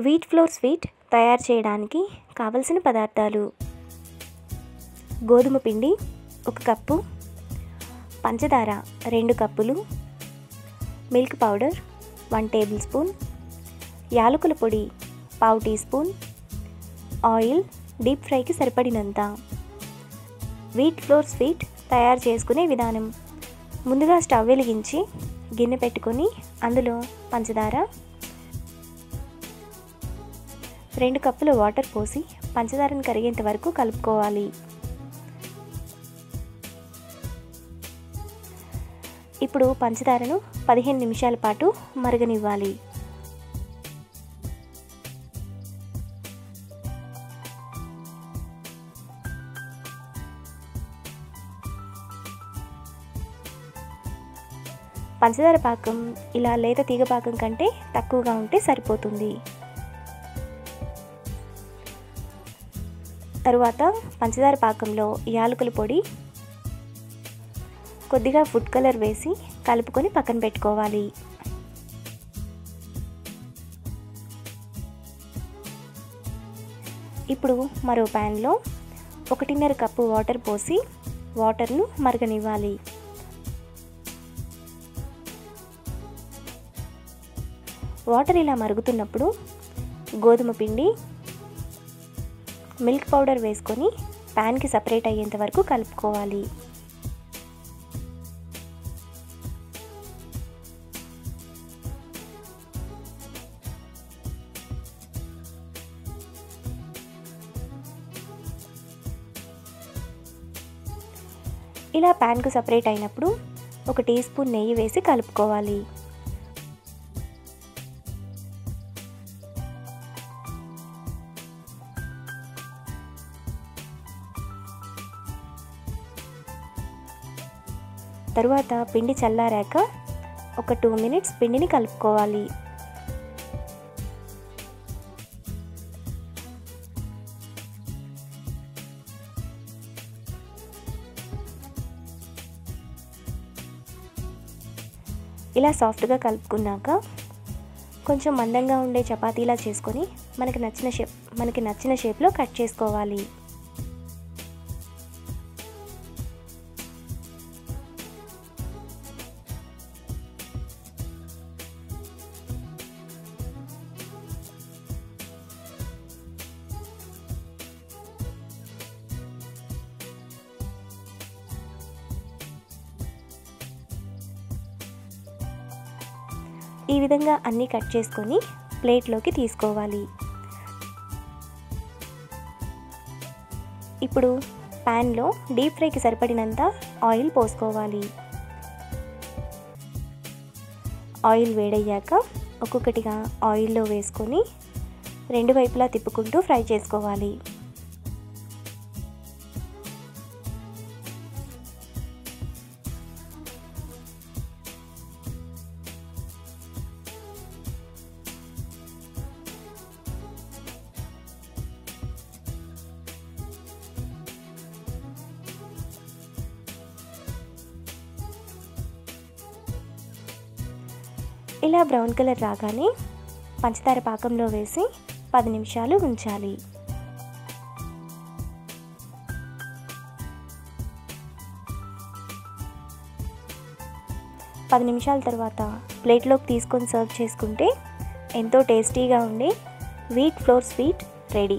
wheat flour sweet తయారు చేయడానికి కావలసిన పదార్థాలు గోధుమ పిండి ఒక కప్పు పంచదార రెండు కప్పులు milk powder one tablespoon యాలకుల పొడి పావు టీ స్పూన్ ఆయిల్ డీప్ ఫ్రైకి సరిపడినంత వీట్ ఫ్లోర్ స్వీట్ తయారు చేసుకునే విధానం ముందుగా స్టవ్ వెలిగించి గిన్నె పెట్టుకొని అందులో పంచదార రెండు కప్పుల వాటర్ పోసి పంచదారను కరిగేంత వరకు కలుపుకోవాలి ఇప్పుడు పంచదారను పదిహేను నిమిషాల పాటు మరగనివ్వాలి పంచదార పాకం ఇలా లేత తీగ పాకం కంటే తక్కువగా ఉంటే సరిపోతుంది తరువాత పంచదార పాకంలో యాలకుల పొడి కొద్దిగా ఫుడ్ కలర్ వేసి కలుపుకొని పక్కన పెట్టుకోవాలి ఇప్పుడు మరో ప్యాన్లో ఒకటిన్నర కప్పు వాటర్ పోసి వాటర్ను మరగనివ్వాలి వాటర్ ఇలా మరుగుతున్నప్పుడు గోధుమ పిండి మిల్క్ పౌడర్ వేసుకొని ప్యాన్కి సపరేట్ అయ్యేంత వరకు కలుపుకోవాలి ఇలా ప్యాన్కు సపరేట్ అయినప్పుడు ఒక టీ స్పూన్ నెయ్యి వేసి కలుపుకోవాలి తరువాత పిండి చల్లారాక ఒక టూ మినిట్స్ పిండిని కలుపుకోవాలి ఇలా సాఫ్ట్గా కలుపుకున్నాక కొంచెం మందంగా ఉండే చపాతీలా చేసుకొని మనకి నచ్చిన షేప్ మనకి నచ్చిన షేప్లో కట్ చేసుకోవాలి ఈ విధంగా అన్నీ కట్ చేసుకొని ప్లేట్లోకి తీసుకోవాలి ఇప్పుడు ప్యాన్లో డీప్ ఫ్రైకి సరిపడినంత ఆయిల్ పోసుకోవాలి ఆయిల్ వేడయ్యాక ఒక్కొక్కటిగా ఆయిల్లో వేసుకొని రెండు వైపులా తిప్పుకుంటూ ఫ్రై చేసుకోవాలి ఇలా బ్రౌన్ కలర్ రాగానే పంచదార పాకంలో వేసి పది నిమిషాలు ఉంచాలి పది నిమిషాల తర్వాత ప్లేట్లోకి తీసుకొని సర్వ్ చేసుకుంటే ఎంతో టేస్టీగా ఉండే వీట్ ఫ్లోర్ స్వీట్ రెడీ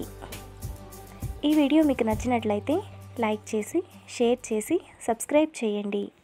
ఈ వీడియో మీకు నచ్చినట్లయితే లైక్ చేసి షేర్ చేసి సబ్స్క్రైబ్ చేయండి